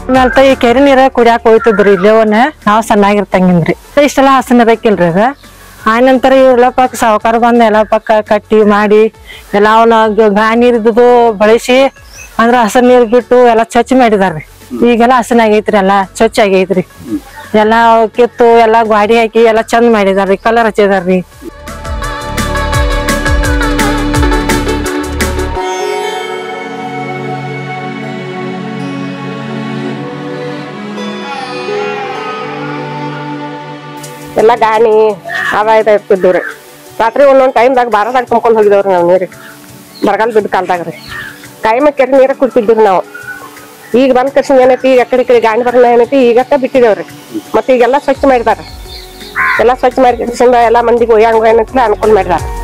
ಆಮೇಲೆ ಈ ಕೆರೆ ನೀರ ಕುಡಿಯಾಕ ಹೋಯ್ತಿದ್ರಿ ಇಲ್ಲೇವನ್ನ ನಾವು ಸಣ್ಣಾಗಿರ್ತಂಗಿಂದ್ರಿ ಇಷ್ಟೆಲ್ಲ ಹಸನ ಇರಕ್ಕಿಲ್ರಿ ಅದ ಆನಂತರ ಇವೆಲ್ಲ ಪಕ್ಕ ಸಾವುಕಾರ ಬಂದ್ ಎಲ್ಲ ಪಕ್ಕ ಕಟ್ಟಿ ಮಾಡಿ ಎಲ್ಲ ಅವನ ಗಾ ನೀರಿದ್ದು ಬಳಸಿ ಅಂದ್ರ ಹಸನ್ ನೀರ್ ಬಿಟ್ಟು ಎಲ್ಲ ಸ್ವಚ್ಛ ಮಾಡಿದಾರ್ರಿ ಈಗೆಲ್ಲ ಹಸನ ಆಗೈತ್ರಿ ಎಲ್ಲ ಸ್ವಚ್ಛ ಆಗೈತ್ರಿ ಎಲ್ಲ ಕಿತ್ತು ಎಲ್ಲ ಗಾಡಿ ಹಾಕಿ ಎಲ್ಲ ಚಂದ ಮಾಡಿದಾರ್ರಿ ಕಲರ್ ಹಚ್ಚಿದಾರ್ರಿ ಎಲ್ಲ ಗಾಣಿ ಅದ ಇದ ಇರ್ತಿದ್ವು ರೀ ರಾತ್ರಿ ಒಂದೊಂದ್ ಟೈಮ್ದಾಗ ಬಾರದಾಗ ತುಂಬ್ಕೊಂಡ್ ಹೋಗಿದವ್ರಿ ನಾವು ನೀರು ಬರಗಾಲ ಬಿದ್ದ ಕಾಲದಾಗ ರೀ ಕಾಯಿಮ ಕೆರೆ ನೀರ ಕುಡ್ತಿದ್ವಿ ನಾವು ಈಗ ಬಂದ್ ಕರ್ಸಿನ ಏನೈತಿ ಈಗ ಕಡೆ ಕಡೆ ಗಾಣಿ ಬರಲ್ಲ ಏನೈತಿ ಈಗಟ್ಟ ಬಿಟ್ಟಿದೇವ್ರಿ ಮತ್ತೆ ಈಗೆಲ್ಲ ಸ್ವಚ್ಛ ಮಾಡಿದಾರ ಎಲ್ಲ ಸ್ವಚ್ಛ ಮಾಡಿ ಕರ್ಸಿಂದ ಎಲ್ಲ ಮಂದಿಗೆ ಒಯ್ಯಂಗ ಏನೈತಿ ಅನುಕೂಲ ಮಾಡಿದಾರ